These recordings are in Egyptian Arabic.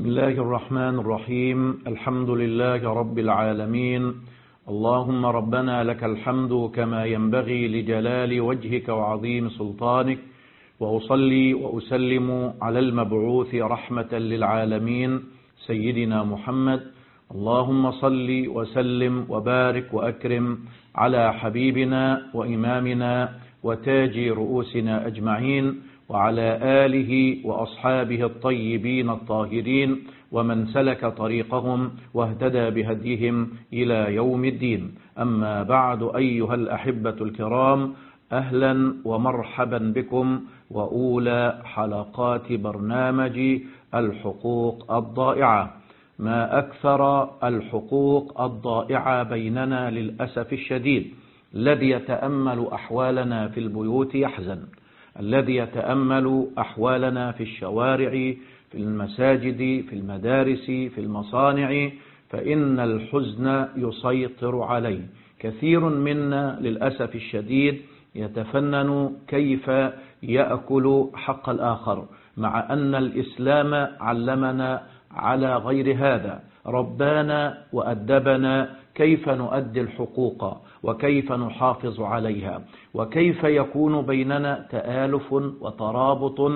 بسم الله الرحمن الرحيم الحمد لله رب العالمين اللهم ربنا لك الحمد كما ينبغي لجلال وجهك وعظيم سلطانك وأصلي وأسلم على المبعوث رحمة للعالمين سيدنا محمد اللهم صل وسلم وبارك وأكرم على حبيبنا وإمامنا وتاج رؤوسنا أجمعين وعلى آله وأصحابه الطيبين الطاهرين ومن سلك طريقهم واهتدى بهديهم إلى يوم الدين أما بعد أيها الأحبة الكرام أهلا ومرحبا بكم وأولى حلقات برنامج الحقوق الضائعة ما أكثر الحقوق الضائعة بيننا للأسف الشديد الذي يتأمل أحوالنا في البيوت يحزن الذي يتأمل أحوالنا في الشوارع في المساجد في المدارس في المصانع فإن الحزن يسيطر عليه كثير منا للأسف الشديد يتفنن كيف يأكل حق الآخر مع أن الإسلام علمنا على غير هذا ربانا وأدبنا كيف نؤدي الحقوق وكيف نحافظ عليها وكيف يكون بيننا تآلف وترابط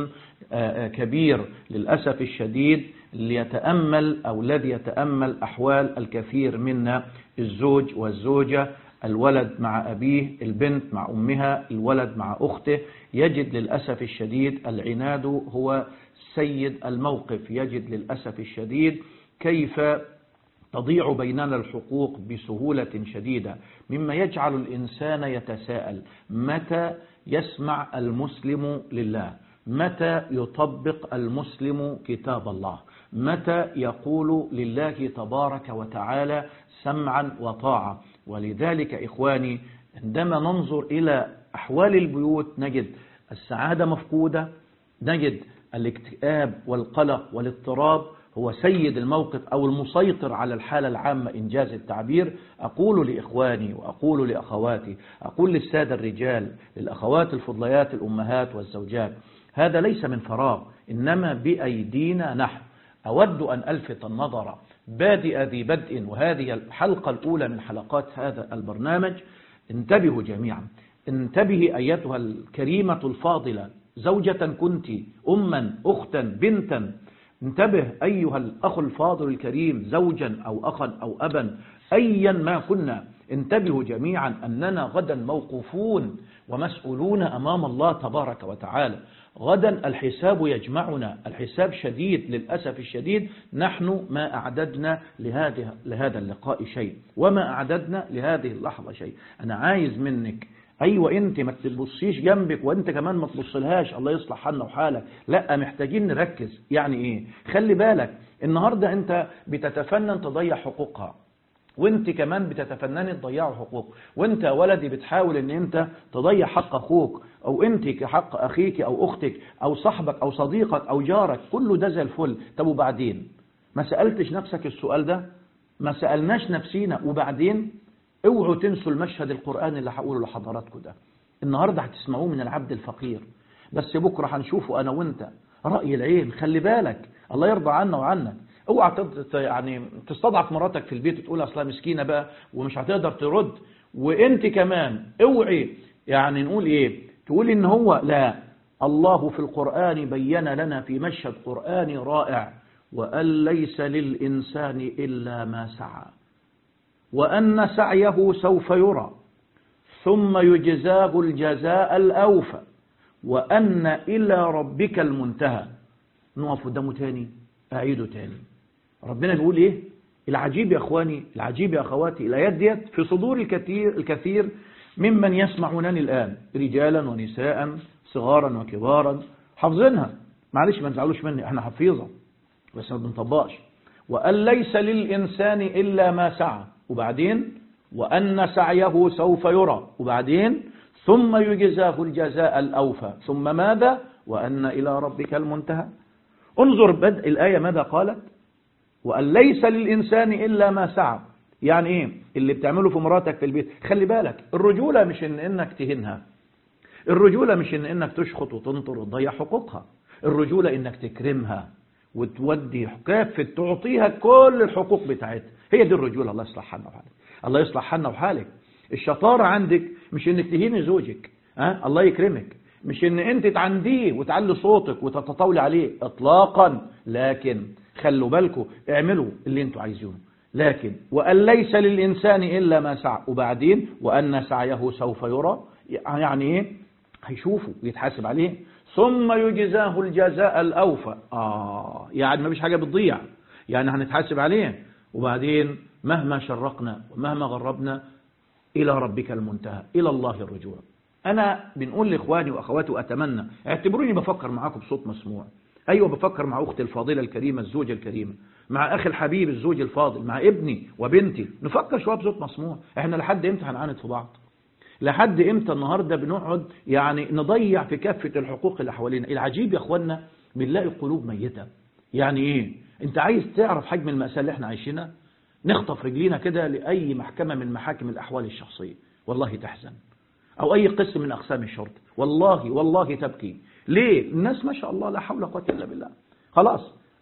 كبير للأسف الشديد ليتأمل أو الذي يتأمل أحوال الكثير منا الزوج والزوجة الولد مع أبيه البنت مع أمها الولد مع أخته يجد للأسف الشديد العناد هو سيد الموقف يجد للأسف الشديد كيف تضيع بيننا الحقوق بسهولة شديدة مما يجعل الإنسان يتساءل متى يسمع المسلم لله متى يطبق المسلم كتاب الله متى يقول لله تبارك وتعالى سمعا وطاعة ولذلك إخواني عندما ننظر إلى أحوال البيوت نجد السعادة مفقودة نجد الاكتئاب والقلق والاضطراب هو سيد الموقف أو المسيطر على الحالة العامة إنجاز التعبير أقول لإخواني وأقول لأخواتي أقول للسادة الرجال للأخوات الفضليات الأمهات والزوجات هذا ليس من فراغ إنما بأيدينا نحن أود أن ألفت النظر بادئ ذي بدء وهذه الحلقة الأولى من حلقات هذا البرنامج انتبهوا جميعا انتبهي أيتها الكريمة الفاضلة زوجة كنت أما أختا بنتا انتبه أيها الأخ الفاضل الكريم زوجا أو أخا أو أبا أيا ما كنا انتبهوا جميعا أننا غدا موقوفون ومسؤولون أمام الله تبارك وتعالى غدا الحساب يجمعنا الحساب شديد للأسف الشديد نحن ما أعددنا لهذه لهذا اللقاء شيء وما أعددنا لهذه اللحظة شيء أنا عايز منك ايوه انت ما تبصيش جنبك وانت كمان ما تبصلهاش الله يصلح حالنا وحالك لا محتاجين نركز يعني ايه خلي بالك النهارده انت بتتفنن تضيع حقوقها وانت كمان بتتفنني تضيعوا حقوق وانت يا ولدي بتحاول ان انت تضيع حق اخوك او انت كحق اخيك او اختك او صاحبك او صديقك او جارك كله ده زي الفل طب وبعدين ما سالتش نفسك السؤال ده ما سالناش نفسينا وبعدين اوعوا تنسوا المشهد القرآني اللي هقوله لحضراتكم ده النهاردة هتسمعوه من العبد الفقير بس بكرة هنشوفه أنا وانت رأي العين خلي بالك الله يرضى عنا وعنك اوعى يعني تستضعف مراتك في البيت وتقول اصلها مسكينه بقى ومش هتقدر ترد وانت كمان اوعي يعني نقول ايه تقول ان هو لا الله في القرآن بين لنا في مشهد قرآني رائع وأن ليس للإنسان إلا ما سعى وأن سعيه سوف يرى ثم يجزاه الجزاء الأوفى وأن إلى ربك المنتهى نقف قدامه تاني أعيده تاني ربنا بيقول إيه العجيب يا أخواني العجيب يا أخواتي الآيات ديت في صدور الكثير الكثير ممن يسمعونني الآن رجالا ونساء صغارا وكبارا حافظينها معلش ما تزعلوش مني احنا حفيظة بس ما بنطبقش وأن ليس للإنسان إلا ما سعى وبعدين وأن سعيه سوف يرى وبعدين ثم يجزاه الجزاء الأوفى ثم ماذا وأن إلى ربك المنتهى انظر بدء الآية ماذا قالت وأن ليس للإنسان إلا ما سعى يعني إيه اللي بتعمله في مراتك في البيت خلي بالك الرجولة مش إن إنك تهنها الرجولة مش إن إنك تشخط وتنطر وتضيع حقوقها الرجولة إنك تكرمها وتودي كافة تعطيها كل الحقوق بتاعتها هي دي الرجولة الله يصلح حالنا وحالك الله يصلح حالنا وحالك الشطارة عندك مش انك تهيني زوجك ها الله يكرمك مش ان انت تعنديه وتعلي صوتك وتتطاولي عليه اطلاقا لكن خلوا بالكم اعملوا اللي انتوا عايزينه لكن وأن ليس للإنسان إلا ما سعى وبعدين وأن سعيه سوف يرى يعني ايه هيشوفه ويتحاسب عليه ثم يجزاه الجزاء الأوفى آه يعني ما فيش حاجة بتضيع يعني هنتحاسب عليه وبعدين مهما شرقنا ومهما غربنا إلى ربك المنتهى إلى الله الرجوع أنا بنقول لإخواني وأخواتي وأتمنى اعتبروني بفكر معاكم بصوت مسموع أيوة بفكر مع أختي الفاضلة الكريمة الزوجة الكريمة مع أخي الحبيب الزوج الفاضل مع ابني وبنتي نفكر شوية بصوت مسموع احنا لحد امتى هنعاند في بعض لحد امتى النهاردة بنقعد يعني نضيع في كافة الحقوق اللي حوالينا العجيب يا اخوانا بنلاقي قلوب ميتة يعني ايه انت عايز تعرف حجم المأساة اللي احنا عايشينها نخطف رجلينا كده لأي محكمة من محاكم الأحوال الشخصية والله تحزن أو أي قسم من أقسام الشرطة والله والله تبكي ليه الناس ما شاء الله لا حول ولا قوه إلا بالله خلاص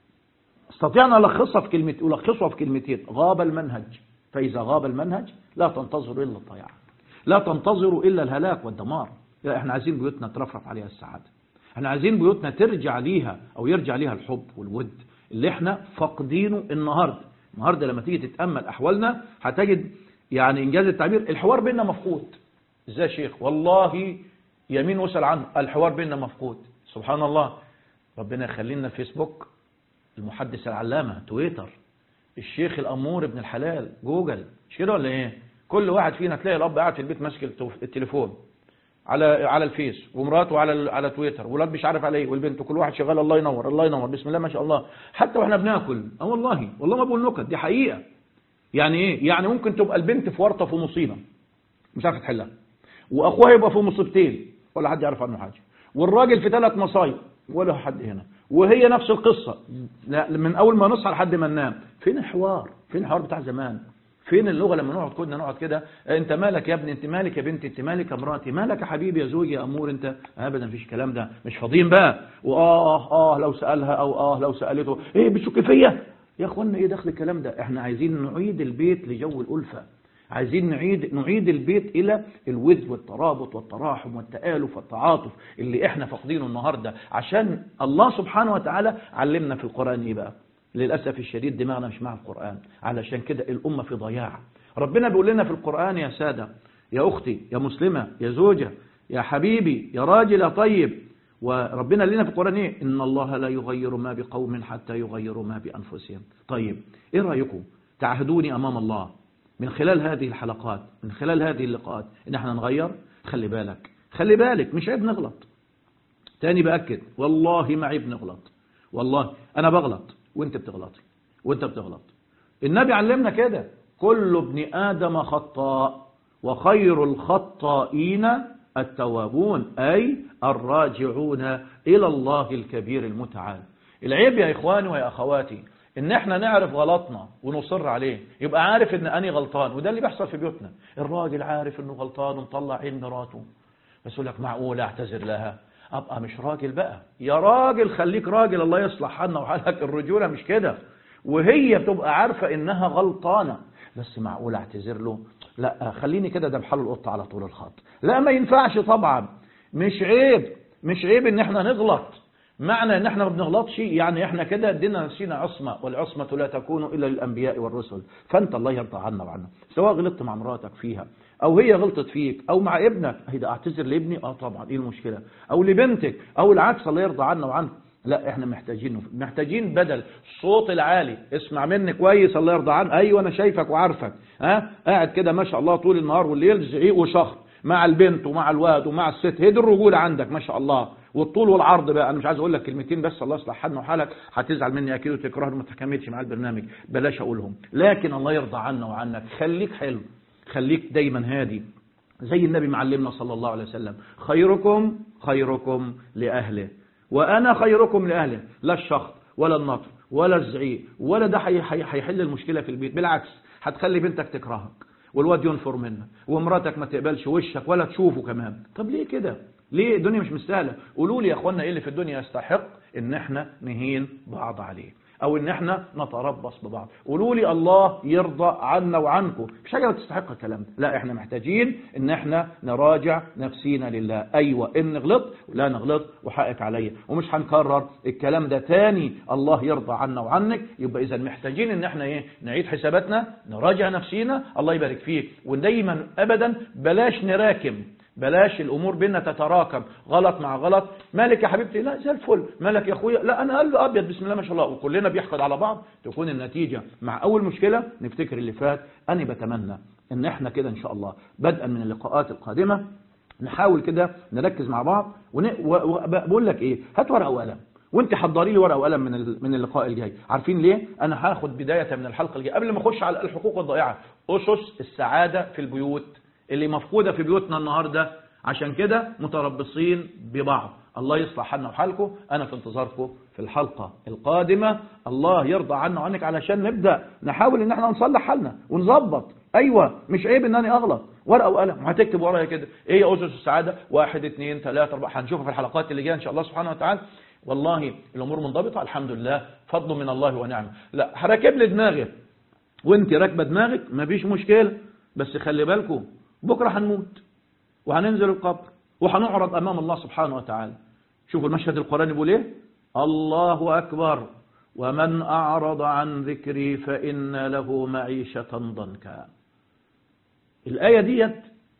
استطيعنا نلخصها في كلمة ألخصها في كلمتين غاب المنهج فإذا غاب المنهج لا تنتظر إلا الضياع لا تنتظروا إلا الهلاك والدمار لا احنا عايزين بيوتنا ترفرف عليها السعادة احنا عايزين بيوتنا ترجع ليها أو يرجع ليها الحب والود اللي احنا فاقدينه النهاردة النهاردة لما تيجي تتأمل أحوالنا هتجد يعني إنجاز التعبير الحوار بيننا مفقود ازاي يا شيخ والله يمين وسأل عنه الحوار بيننا مفقود سبحان الله ربنا يخلي لنا الفيسبوك المحدث العلامة تويتر الشيخ الأمور ابن الحلال جوجل مش كده ولا ايه كل واحد فينا تلاقي الأب قاعد في البيت ماسك التليفون على على الفيس ومراته على على تويتر ولاد مش عارف على ايه والبنت كل واحد شغال الله ينور الله ينور بسم الله ما شاء الله حتى واحنا بناكل اه والله والله ما بقول نكت دي حقيقة يعني ايه يعني ممكن تبقى البنت في ورطة في مصيبة مش عارفه تحلها واخوها يبقى في مصيبتين ولا حد يعرف عنه حاجة والراجل في ثلاث مصايب ولا حد هنا وهي نفس القصة لا من أول ما نصحى لحد ما ننام فين الحوار فين الحوار بتاع زمان فين اللغة لما نقعد كنا نقعد كده انت مالك يا ابني انت مالك يا بنتي انت مالك يا مراتي مالك يا حبيبي يا زوجي يا امور انت ابدا مفيش الكلام ده مش فاضيين بقى واه اه لو سالها او اه لو سالته ايه بتشك فيا يا اخوانا ايه دخل الكلام ده احنا عايزين نعيد البيت لجو الالفه عايزين نعيد نعيد البيت إلى الود والترابط والتراحم والتآلف والتعاطف اللي احنا فاقدينه النهاردة عشان الله سبحانه وتعالى علمنا في القرآن ايه بقى للأسف الشديد دماغنا مش مع القرآن علشان كده الأمة في ضياع ربنا بيقول لنا في القرآن يا سادة يا أختي يا مسلمة يا زوجة يا حبيبي يا راجل يا طيب وربنا لنا في القرآن ايه إن الله لا يغير ما بقوم حتى يغيروا ما بأنفسهم طيب ايه رأيكم تعهدوني أمام الله من خلال هذه الحلقات من خلال هذه اللقاءات ان احنا نغير خلي بالك خلي بالك مش عيب نغلط تاني بأكد والله ما عيب نغلط والله انا بغلط وانت بتغلطي وانت بتغلط النبي علمنا كده كل ابن آدم خطاء وخير الخطائين التوابون أي الراجعون إلى الله الكبير المتعال العيب يا إخواني ويا أخواتي ان احنا نعرف غلطنا ونصر عليه يبقى عارف ان اني غلطان وده اللي بيحصل في بيوتنا الراجل عارف انه غلطان ومطلع عين مراته بس يقول لك معقول اعتذر لها ابقى مش راجل بقى يا راجل خليك راجل الله يصلح حالنا وحالك الرجوله مش كده وهي بتبقى عارفه انها غلطانه بس معقول اعتذر له لا خليني كده ده بحل القطه على طول الخط لا ما ينفعش طبعا مش عيب مش عيب ان احنا نغلط معنى ان احنا ما بنغلطش يعني احنا كده ادينا نفسنا عصمة والعصمة لا تكون الا للانبياء والرسل فانت الله يرضى عنا وعنا سواء غلطت مع مراتك فيها او هي غلطت فيك او مع ابنك هيدا اعتذر لابني اه طبعا ايه المشكلة او لبنتك او العكس الله يرضى عنا وعنك لا احنا محتاجين محتاجين بدل الصوت العالي اسمع مني كويس الله يرضى عنك ايوه انا شايفك وعارفك ها قاعد كده ما شاء الله طول النهار والليل زعيق وشخر مع البنت ومع الواد ومع الست هي دي الرجوله عندك ما شاء الله والطول والعرض بقى انا مش عايز اقول لك كلمتين بس الله يصلح حالنا وحالك هتزعل مني اكيد وتكرهني وما تكملش مع البرنامج بلاش اقولهم لكن الله يرضى عنا وعنك خليك حلو خليك دايما هادي زي النبي معلمنا صلى الله عليه وسلم خيركم خيركم لاهله وانا خيركم لاهله لا الشخط ولا النطر ولا الزعيق ولا ده هيحل المشكله في البيت بالعكس هتخلي بنتك تكرهك والواد ينفر منك ومراتك ما تقبلش وشك ولا تشوفه كمان طب ليه كده ليه الدنيا مش مستاهلة قولوا لي يا اخوانا ايه اللي في الدنيا يستحق ان احنا نهين بعض عليه او ان احنا نتربص ببعض قولوا لي الله يرضى عنا وعنكم مش حاجه تستحق الكلام ده لا احنا محتاجين ان احنا نراجع نفسينا لله ايوه ان غلط لا نغلط وحقك عليا ومش هنكرر الكلام ده تاني الله يرضى عنا وعنك يبقى اذا محتاجين ان احنا ايه نعيد حساباتنا نراجع نفسينا الله يبارك فيك ودايما ابدا بلاش نراكم بلاش الامور بينا تتراكم غلط مع غلط مالك يا حبيبتي لا زي الفل مالك يا اخويا لا انا قلبي ابيض بسم الله ما شاء الله وكلنا بيحقد على بعض تكون النتيجه مع اول مشكله نفتكر اللي فات انا بتمنى ان احنا كده ان شاء الله بدءا من اللقاءات القادمه نحاول كده نركز مع بعض وبقول لك ايه هات ورقه وقلم وانت حضري لي ورقه وقلم من من اللقاء الجاي عارفين ليه انا هاخد بدايه من الحلقه الجايه قبل ما اخش على الحقوق الضائعه اسس السعاده في البيوت اللي مفقودة في بيوتنا النهاردة عشان كده متربصين ببعض الله يصلح حالنا وحالكم أنا في انتظاركم في الحلقة القادمة الله يرضى عنا وعنك علشان نبدأ نحاول ان احنا نصلح حالنا ونظبط ايوه مش عيب ان انا اغلط ورقه وقلم وهتكتب ورايا كده ايه يا اسس السعاده واحد اثنين ثلاثه اربعه هنشوفها في الحلقات اللي جايه ان شاء الله سبحانه وتعالى والله الامور منضبطه الحمد لله فضل من الله ونعمه لا هركب لي دماغك وانت راكبه دماغك مفيش مشكله بس خلي بالكم بكرة هنموت وهننزل القبر وهنعرض أمام الله سبحانه وتعالى شوفوا المشهد القرآني بيقول ايه الله أكبر ومن أعرض عن ذكري فإن له معيشة ضنكا الآية ديت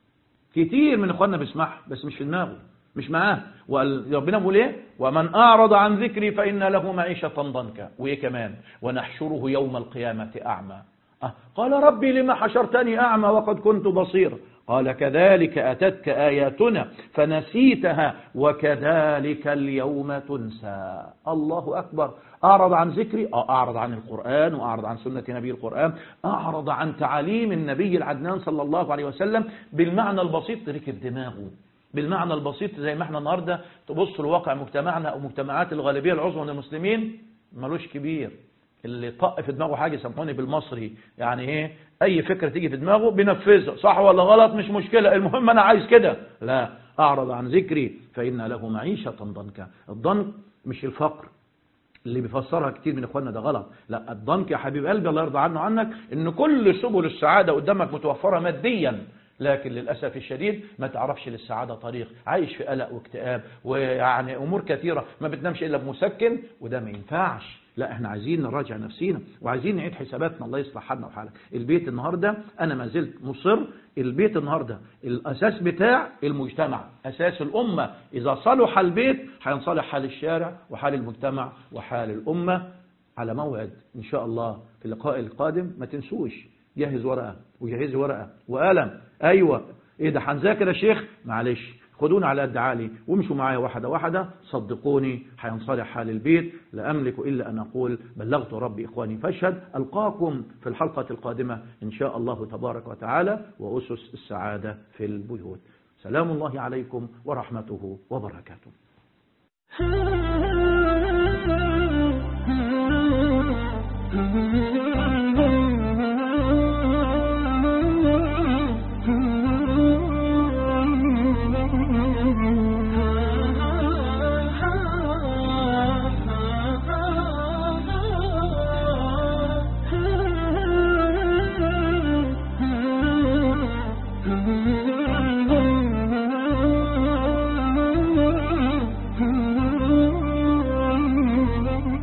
كتير من إخواننا بيسمعها بس مش في دماغه مش معاه وربنا بيقول ايه ومن أعرض عن ذكري فإن له معيشة ضنكا وإيه كمان ونحشره يوم القيامة أعمى أه قال ربي لما حشرتني أعمى وقد كنت بصيرا قال كذلك أتتك آياتنا فنسيتها وكذلك اليوم تنسى الله أكبر أعرض عن ذكري أعرض عن القرآن وأعرض عن سنة نبي القرآن أعرض عن تعاليم النبي العدنان صلى الله عليه وسلم بالمعنى البسيط ركب دماغه بالمعنى البسيط زي ما احنا النهاردة تبص لواقع مجتمعنا أو مجتمعات الغالبية العظمى من المسلمين ملوش كبير اللي طق في دماغه حاجة سامحوني بالمصري يعني ايه اي فكرة تيجي في دماغه بينفذها صح ولا غلط مش مشكلة المهم انا عايز كده لا اعرض عن ذكري فإن له معيشة ضنكا الضنك مش الفقر اللي بيفسرها كتير من اخواننا ده غلط لا الضنك يا حبيب قلبي الله يرضى عنه عنك ان كل سبل السعادة قدامك متوفرة ماديا لكن للأسف الشديد ما تعرفش للسعادة طريق عايش في قلق واكتئاب ويعني أمور كثيرة ما بتنامش إلا بمسكن وده ما ينفعش لا احنا عايزين نراجع نفسينا وعايزين نعيد حساباتنا الله يصلح حالنا وحالك البيت النهاردة انا ما زلت مصر البيت النهاردة الاساس بتاع المجتمع اساس الامة اذا صلح البيت هينصلح حال الشارع وحال المجتمع وحال الامة على موعد ان شاء الله في اللقاء القادم ما تنسوش جهز ورقة وجهزي ورقة وقلم ايوه ايه ده هنذاكر يا شيخ معلش خدونا على قد عالي وامشوا معايا واحدة واحدة صدقوني هينصلح حال البيت لا أملك إلا أن أقول بلغت ربي إخواني فاشهد ألقاكم في الحلقة القادمة إن شاء الله تبارك وتعالى وأسس السعادة في البيوت سلام الله عليكم ورحمته وبركاته